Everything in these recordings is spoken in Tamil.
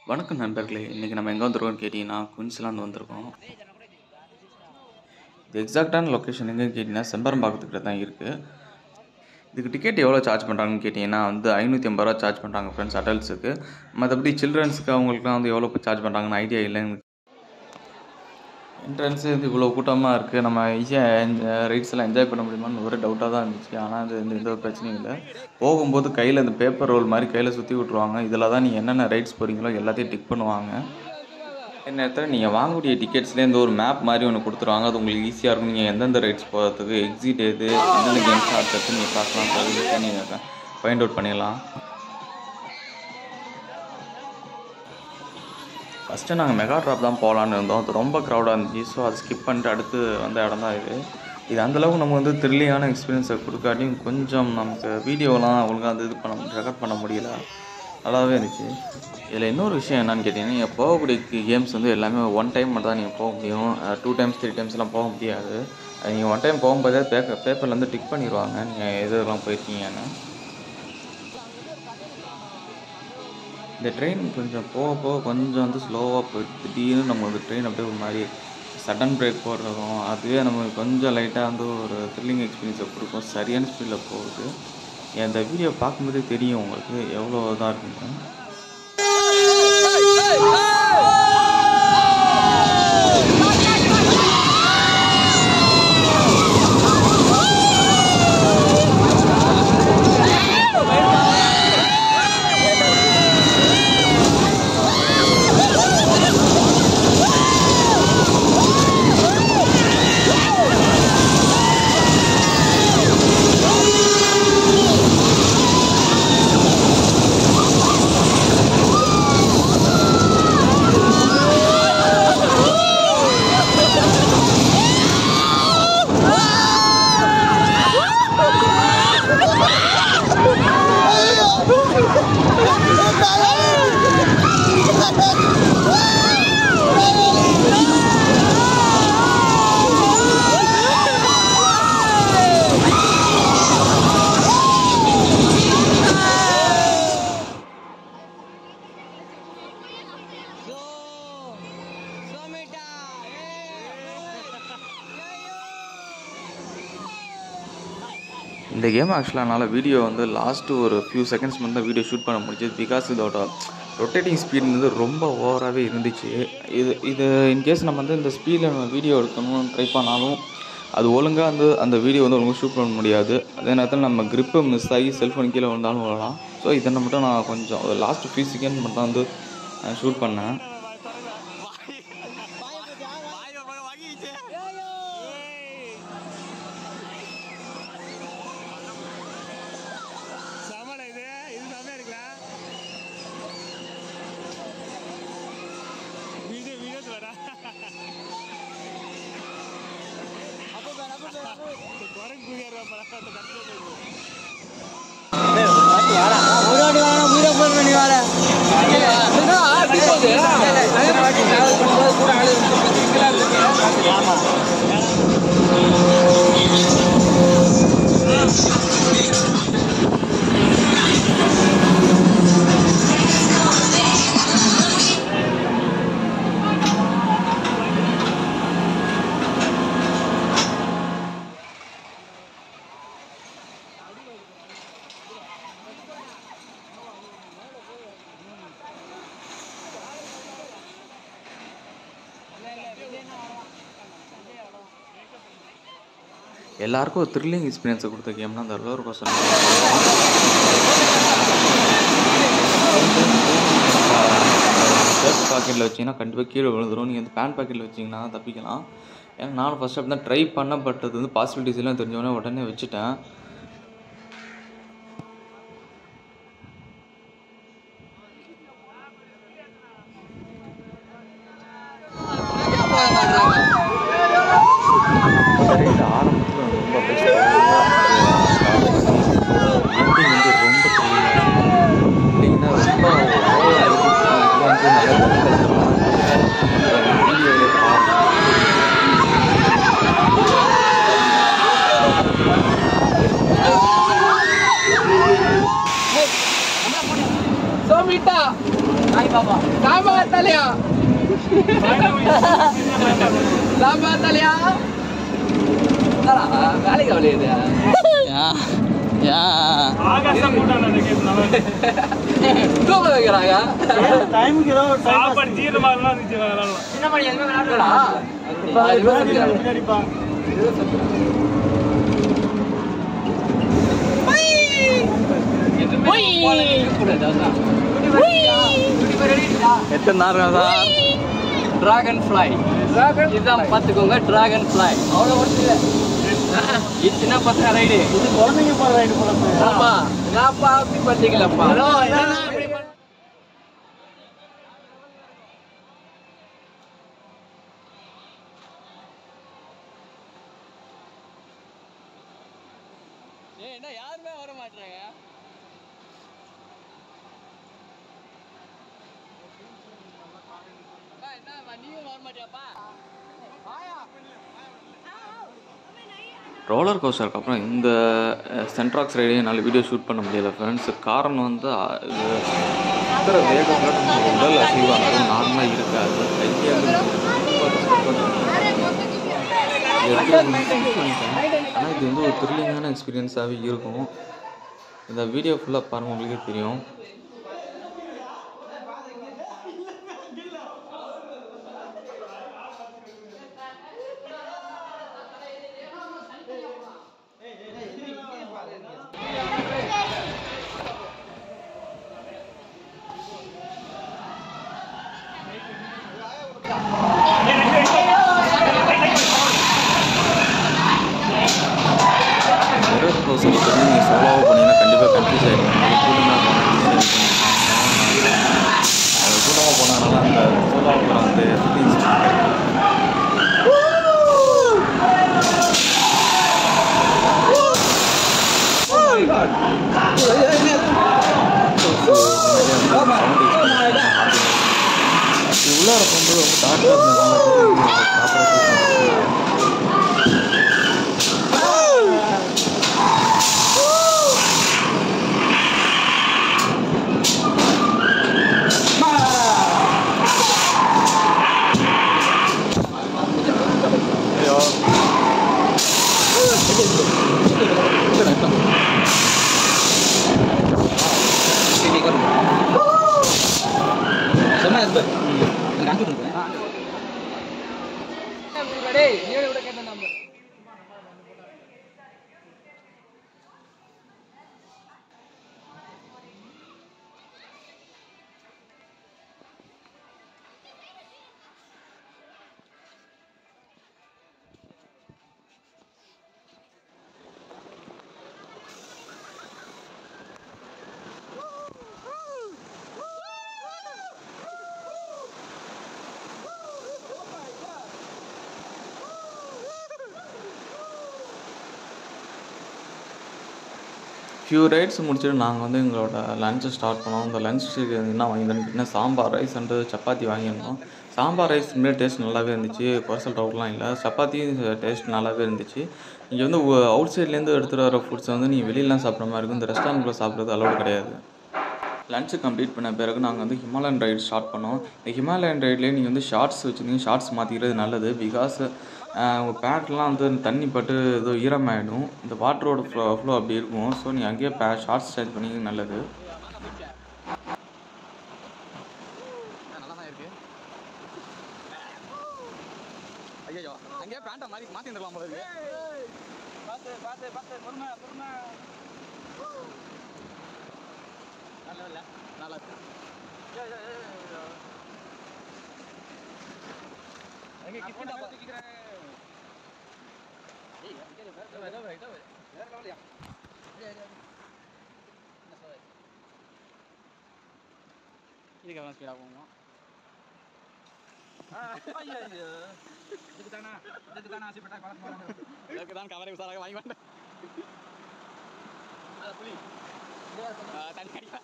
வணக்கம் நண்பர்களே இன்றைக்கி நம்ம எங்கே வந்திருக்கோம்னு கேட்டிங்கன்னா குயின்ஸ்லாந்து வந்திருக்கோம் இது எக்ஸாக்டான லொக்கேஷன் எங்கேன்னு கேட்டிங்கன்னா செம்பரம்பாக்கத்துக்கிட்ட தான் இருக்குது இதுக்கு டிக்கெட் எவ்வளோ சார்ஜ் பண்ணுறாங்கன்னு கேட்டிங்கன்னா வந்து ஐநூற்றி ஐம்பது ரூபா சார்ஜ் பண்ணுறாங்க ஃப்ரெண்ட்ஸ் அடல்ட்ஸுக்கு மற்றபடி சில்ட்ரன்ஸுக்கு அவங்களுக்குலாம் வந்து எவ்வளோ சார்ஜ் பண்ணுறாங்கன்னு ஐடியா இல்லை எனக்கு என்ட்ரன்ஸு வந்து இவ்வளோ கூட்டமாக இருக்குது நம்ம ஈஸியாக ரைட்ஸ் எல்லாம் என்ஜாய் பண்ண முடியுமான்னு ஒரு டவுட்டாக தான் இருந்துச்சு ஆனால் அது எந்த எந்த ஒரு பிரச்சனையும் இல்லை போகும்போது கையில் இந்த பேப்பர் ரோல் மாதிரி கையில் சுற்றி விட்ருவாங்க இதில் தான் நீங்கள் என்னென்ன ரைட்ஸ் போகிறீங்களோ எல்லாத்தையும் டிக் பண்ணுவாங்க என்ன நேரத்தில் நீங்கள் வாங்கக்கூடிய டிக்கெட்ஸ்லேயே இந்த ஒரு மேப் மாதிரி ஒன்று கொடுத்துருவாங்க அது உங்களுக்கு ஈஸியாக இருக்கும் நீங்கள் எந்தெந்த ரைட்ஸ் போகிறதுக்கு எக்ஸிட் எது எந்தெந்த கேம்ஸ் அடுத்தடுத்து நீங்கள் பார்க்கலாம் நீங்கள் ஃபைண்ட் அவுட் பண்ணிடலாம் ஃபஸ்ட்டு நாங்கள் மெகா ட்ராப் தான் போகலான்னு இருந்தோம் அது ரொம்ப க்ரௌடாக இருந்துச்சு ஸோ அதை ஸ்கிப் பண்ணிட்டு அடுத்து வந்த இடம் தான் இது இது அந்தளவுக்கு நம்ம வந்து த்ரில்லிங்கான எக்ஸ்பீரியன்ஸை கொடுக்காட்டியும் கொஞ்சம் நமக்கு வீடியோலாம் ஒழுங்காக வந்து இது பண்ண ரெக்கார்ட் பண்ண முடியல நல்லாவே இருந்துச்சு இதில் இன்னொரு விஷயம் என்னன்னு கேட்டிங்கன்னா நீங்கள் போகக்கூடிய கேம்ஸ் வந்து எல்லாமே ஒன் டைம் மட்டும் தான் நீங்கள் போக முடியும் டூ டைம்ஸ் த்ரீ டைம்ஸ்லாம் போக முடியாது அது நீங்கள் ஒன் டைம் போகும்போதே பேப்பர் பேப்பரில் வந்து டிக் பண்ணிடுவாங்க நீங்கள் எதுலாம் போயிருக்கீங்கன்னு இந்த ட்ரெயின் கொஞ்சம் போக போக கொஞ்சம் வந்து ஸ்லோவாக போயிட்டு திடீர்னு நம்ம வந்து ட்ரெயின் அப்படியே ஒரு மாதிரி சடன் பிரேக் போடுறதும் அதுவே நமக்கு கொஞ்சம் லைட்டாக வந்து ஒரு த்ரில்லிங் எக்ஸ்பீரியன்ஸை கொடுக்கும் சரியான ஸ்பீடில் போகுது இந்த வீடியோ பார்க்கும்போதே தெரியும் உங்களுக்கு எவ்வளோ இதாக இருக்குன்னு இந்த கேம் ஆக்சுவலாக என்னால் வீடியோ வந்து லாஸ்ட்டு ஒரு ஃபியூ செகண்ட்ஸ் மட்டும் தான் வீடியோ ஷூட் பண்ண முடிஞ்சது பிகாஸ் இதோட ரொட்டேட்டிங் ஸ்பீட் வந்து ரொம்ப ஓவராகவே இருந்துச்சு இது இது இன்கேஸ் நம்ம வந்து இந்த ஸ்பீடில் நம்ம வீடியோ எடுக்கணும்னு ட்ரை பண்ணாலும் அது ஒழுங்காக வந்து அந்த வீடியோ வந்து ஒழுங்காக ஷூட் பண்ண முடியாது அதே நேரத்தில் நம்ம grip மிஸ் ஆகி செல்ஃபோன் கீழே விழுந்தாலும் விழலாம் ஸோ இதனை மட்டும் நான் கொஞ்சம் லாஸ்ட் ஃபியூ செகண்ட் மட்டும் தான் வந்து ஷூட் பண்ணேன் செமடா இது இது செமையா இருக்குல்ல வீடியோ வீடியோ வரா குரங்கு குதியாடுறா படம் கட்டில ஒரு வாட்டி வாங்க வீடியோ போன் பண்ணி வாழ எல்லாருக்கும் ஒரு த்ரில்லிங் எக்ஸ்பீரியன்ஸை கொடுத்த கேம்னா அந்த ரோலர் கோஸ்டர் ஷர்ட் பாக்கெட்டில் வச்சிங்கன்னா கண்டிப்பாக கீழே விழுந்துடும் நீங்கள் வந்து பேண்ட் பாக்கெட்டில் வச்சிங்கன்னா தப்பிக்கலாம் ஏன்னா நானும் ஃபஸ்ட் அப்படி தான் ட்ரை பண்ணப்பட்டது வந்து பாசிபிலிட்டிஸ் எல்லாம் தெரிஞ்சவொடனே உடனே வச்சுட்டேன் ரைட் ஆரம்பத்தில் ரொம்ப பெஸ்ட் எண்டிங் வந்து ரொம்ப இல்லைங்கன்னா ரொம்ப ஓவராக இருக்கும் வந்து நல்லா வீடியோவில் சோமிட்டா ஹாய் பாபா சாம்பார் தலையா சாம்பார் தலையா என்னடா, வேலைக்கு வழியுது ஆகாசம் போட்டான் அந்த கேஸ் நல்லா தூக்க வைக்கிறாங்க டைமுக்கு ஏதோ ஒரு டைம் சாப்பாடு ஜீரணமாகலாம் இருந்துச்சு விளாடலாம் சின்ன மணி எதுவுமே விளையாடுறா என்னடா? அது யோசிக்கிறாங்க. சரிப்பா எத்தனை நேரம் சார் டிராகன் ஃப்ளை இதுதான் பார்த்துக்கோங்க டிராகன் ஃப்ளை அவ்வளோ ஒருத்தர் இது சின்ன பசங்க ரைடு இது குழந்தைங்க போற ரைடு போல ஆமா நான்ப்பா அப்படி பண்ணிக்கலப்பா என்ன யாருமே வர மாட்டாங்க என்ன நீயும் வர மாட்டியாப்பா ரோலர் கோஸ்டருக்கு அப்புறம் இந்த சென்ட்ராக்ஸ் ரைடையும் என்னால் வீடியோ ஷூட் பண்ண முடியல ஃப்ரெண்ட்ஸ் காரணம் வந்து அஹ், இது சுற்றுற வேகத்தில் நம்ம உடல் அசைவானது நார்மலாக இருக்காது கையை ஆனால் இது வந்து ஒரு த்ரில்லிங்கான எக்ஸ்பீரியன்ஸாகவே இருக்கும் இந்த வீடியோ ஃபுல்லாக பாருங்கள் உங்களுக்கே தெரியும் மிரர் ப்ரௌசர் வந்து நீங்கள் சோலோவாக போனீங்கன்னா கண்டிப்பாக கன்ஃபியூஸ் ஆகிடும் கூட்டமாக போனதுனால அந்த சோலோவாக போகிற அந்த ஃபீலிங்ஸ் உள்ளார போகும்போது ரொம்ப டார்க்காக இருந்ததுனால ப்ராப்பராக டேய் நீ விட கேட்ட நம்பர் ஃபியூ ரைட்ஸ் முடிச்சுட்டு நாங்கள் வந்து எங்களோட லஞ்சை ஸ்டார்ட் பண்ணோம் இந்த லஞ்ச் என்ன வாங்கியிருந்தோன்னு கேட்டிங்கன்னா சாம்பார் ரைஸ் அண்டு சப்பாத்தி வாங்கியிருந்தோம் சாம்பார் ரைஸ் முன்னாடி டேஸ்ட் நல்லாவே இருந்துச்சு குறைசல் டவுட்லாம் இல்லை சப்பாத்தி டேஸ்ட் நல்லாவே இருந்துச்சு இங்கே வந்து அவுட் சைட்லேருந்து எடுத்துகிட்டு வர ஃபுட்ஸ் வந்து நீங்கள் வெளியிலலாம் சாப்பிட்ற மாதிரி இருக்கும் இந்த ரெஸ்டாரண்ட்டில் சாப்பிட்றது அலோடு கிடையாது லஞ்சு கம்ப்ளீட் பண்ண பிறகு நாங்கள் வந்து ஹிமாலயன் ரைடு ஸ்டார்ட் பண்ணோம் இந்த ஹிமாலயன் ரைட்லேயே நீங்கள் வந்து ஷார்ட்ஸ் வச்சுருந்தீங்க ஷார்ட்ஸ் மாற்றிக்கிறது நல்லது பிகாஸ் உங்கள் பேண்ட்லாம் வந்து தண்ணி பட்டு ஏதோ ஈரமாயிடும் இந்த வாட்டரோட ஃப்ளோ ஃப்ளோ அப்படி இருக்கும் ஸோ நீங்கள் அங்கேயே பே ஷார்ட்ஸ் சேஞ்ச் பண்ணிக்கிறது நல்லது ஐயோ அங்கேயே பேண்டா மாதிரி மாத்தி இருக்கலாம் போல இருக்கு பார்த்து பார்த்து பார்த்து பொறுமை பொறுமை நல்ல இல்லை நல்லா இருக்கு எங்க கிட்ட பாத்துக்கிறேன் இதுக்கு ஸ்பீடாக போகுமா இதுக்கு தானே இதுக்கு தானே ஆசைப்பட்டா குழந்தை இதுக்கு தான் கவரை உசாராக வாங்கி வந்தேன் அதான் புலி ஆ, தண்ணி அடிப்பா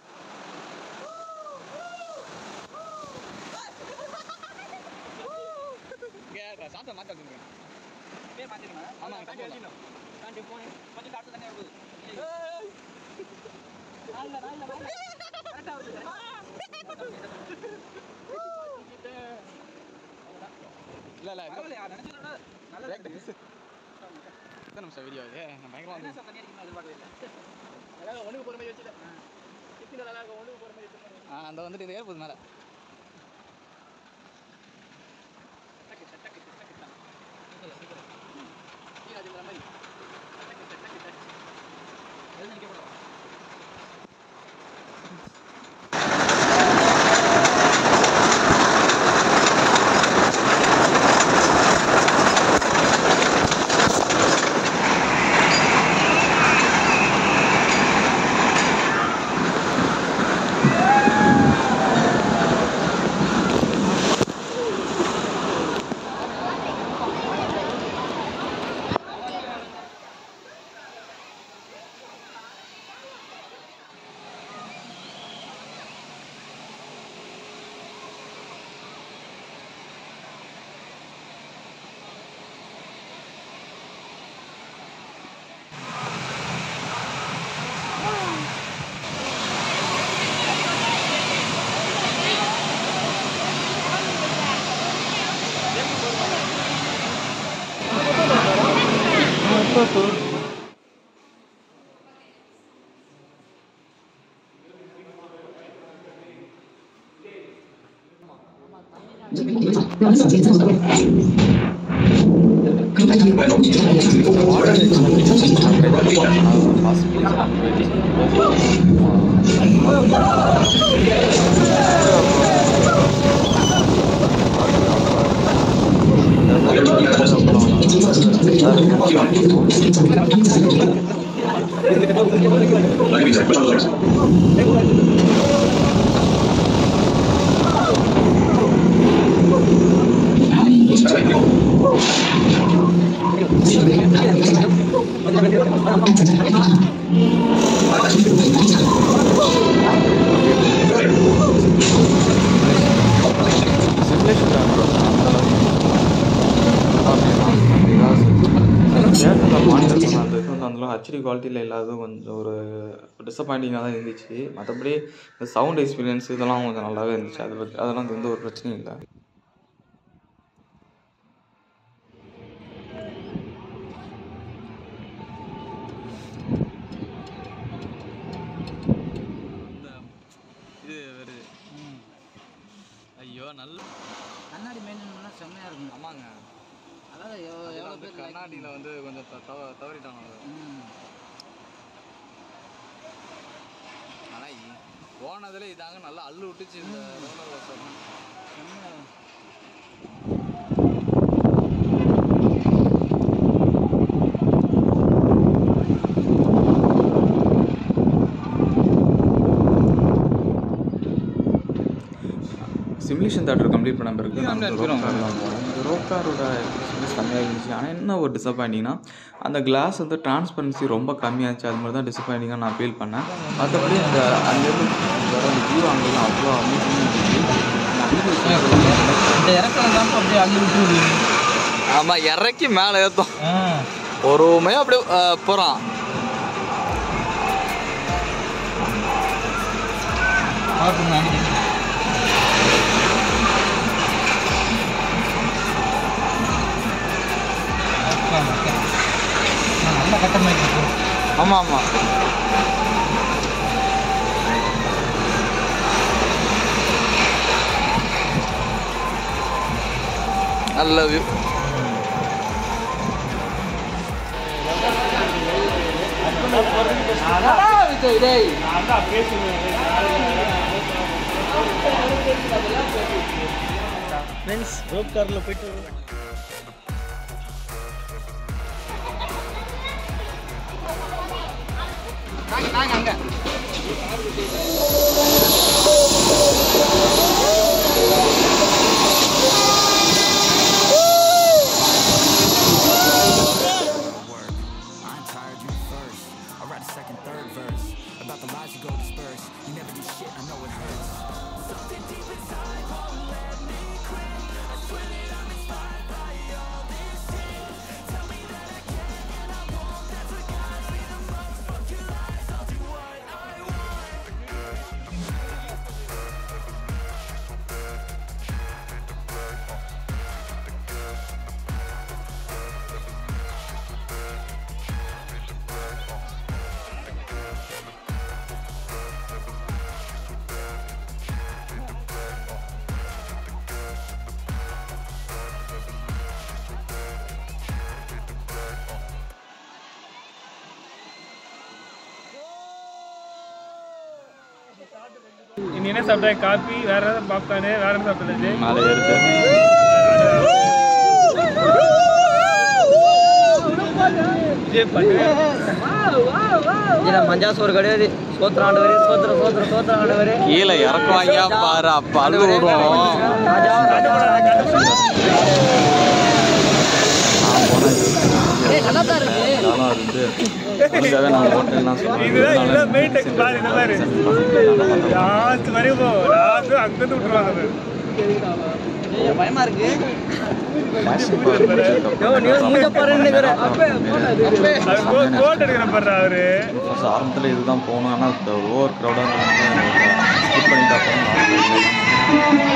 இங்கே சாப்பிட்ட மாற்றி வந்துருங்க பேர் மாற்றிடுங்க ஆமாம் தண்ணி வச்சிடணும் தாண்டி போனேன் கொஞ்சம் காட்டு தண்ணி வருது நாளில் நாளில் கரெக்டாக வருது இல்லை இல்லை பரவாயில்லையா நினைச்சதை விட நல்லதா இருக்கு. எத்தனை நிமிஷம் வீடியோ இது நான் பயங்கரமாக என்ன சார் தண்ணி அடிக்கணும்னு எதிர்பார்க்கவே இல்லை. எல்லாரும் ஒன்றுக்கு போகிற மாதிரி வச்சுல கிச்சனில் நல்லா இருக்கும் ஒன்றுக்கு போகிற மாதிரி வச்சு ஆ அந்த வந்துட்டு இந்த ஏற்பது மேலே டக்கு, டக்கு, டக்கு, டக்கு, டக்கு. சீக்கிரம், சீக்கிரம். நீராஜுங்கிற மாதிரி டக்கு, டக்கு, டக்கு, டக்கு. எதுவும் நினைக்கக்கூடாது. மாநிலத்தில் அந்த இது வந்து அந்த ஹெச்டி குவாலிட்டியில் இல்லாதது கொஞ்சம் ஒரு டிசப்பாயிண்டிங்காக தான் இருந்துச்சு மற்றபடி இந்த சவுண்ட் எக்ஸ்பீரியன்ஸ் இதெல்லாம் கொஞ்சம் நல்லாவே இருந்துச்சு அது பத்தி அதெல்லாம் எந்த ஒரு பிரச்சனையும் இல்லை இது வருது ஐயோ நல்ல கண்ணாடி மெயின்டெனா செம்மையா இருக்கும் ஆமாங்க அதாவது எவ்வளோ அதில் எவ்வளோ வந்து பேர் கண்ணாடியில் வந்து கொஞ்சம் த- தவ தவறிட்டாங்க அது ஆனால் போனதில் இதாங்க நல்லா அள்ளு விட்டுச்சு இந்த roller coaster simulation theatre complete பண்ண பிறகு இது நம்ம complete ரோப் பண்ணிடுவோம். கார்லாம் போனோம் இந்த ரோப் காரோட எக்ஸ்பீரியன்ஸ் கம்மியாக இருந்துச்சு ஆனால் என்ன ஒரு டிசப்பாயிண்டிங்னா அந்த கிளாஸ் வந்து டிரான்ஸ்பரன்சி ரொம்ப கம்மியாச்சு அது மாதிரி தான் டிசப்பாயிண்டிங்காக நான் ஃபீல் பண்ணேன் மற்றபடி அந்த அங்கேருந்து வர அந்த வியூ அங்கெல்லாம் அவ்வளோ அமேசிங்காக இருந்துச்சு இந்த இறக்கம் தான் அப்படியே அள்ளி விட்டுருது ஆமாம் இறக்கி மேலே ஏற்றும் பொறுமையாக அப்படியே போகிறான் பார்த்துங்க நல்ல கட்டமைப்பு ஆமாம் ஆமாம் நல்ல வியூ நான் தான் பேசுவேன் ஃப்ரெண்ட்ஸ் ரோப் காரில் போயிட்டு வருவேன் நாங்க நாங்க அங்க I'm tired, you first. I write a second, third verse. About the lies you go disperse. You never do shit, I know it hurts. நீ என்ன சாப்பிட்ட காப்பி வேற ஏதாவது பாப்கார்னு வேற என்ன சாப்பிட்டது மேலே ஏறுது விஜய் பண்ணு இதுல மஞ்சா சோறு கிடையாது சோத்திர ஆண்டவரே சோத்திர சோத்திர சோத்திர ஆண்டவரே கீழே இறக்குவாங்க பாரு அப்ப அழுது விடுவோம் ராஜா நல்லா தான் இருக்கு நல்லா இருந்து அதுக்காக நான் ஹோட்டல்லாம் இதுதான் இதுதான் மெயின் டெக் பாரு இந்த மாதிரி லாஸ்ட் வரையும் போ லாஸ்ட் அங்கிருந்து விட்டுருவாங்க அது. பயமா இருக்கு அது கோட் எடுக்கிற பாரு அவரு ஃபர்ஸ்ட் ஆரம்பத்தில் இதுதான் போகணும் ஆனால் ஓவர் க்ரௌடாக ஸ்கிப் பண்ணிட்டு அப்புறம்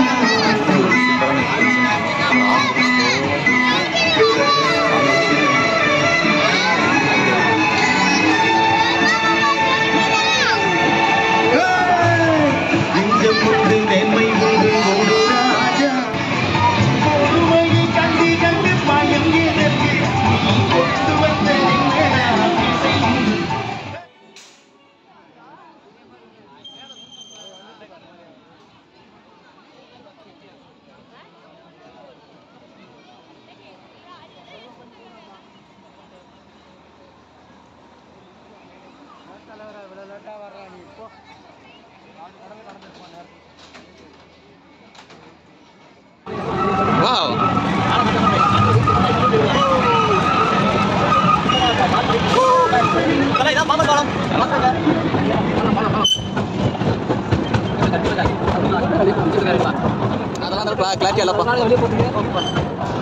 கிளாரிட்டி இல்லப்பா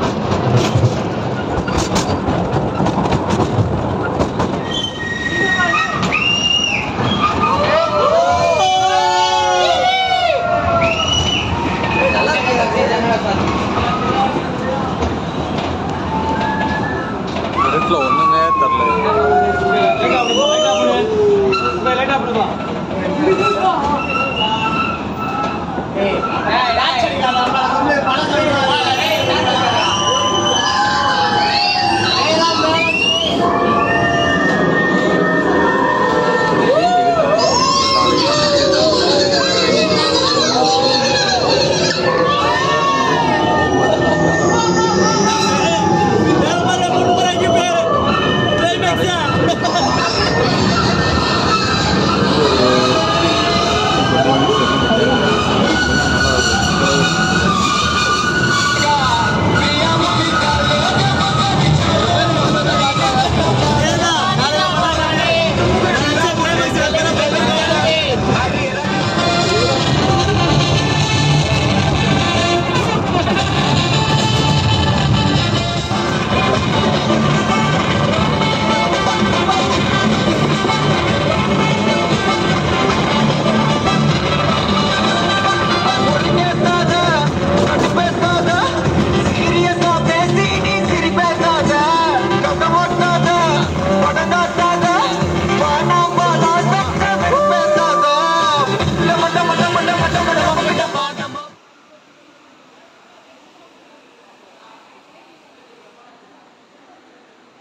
ரெட்டில் ஒன்றுமே தெரில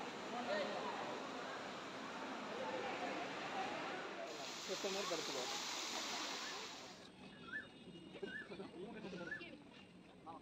சுத்தமாக படுத்துக்கோ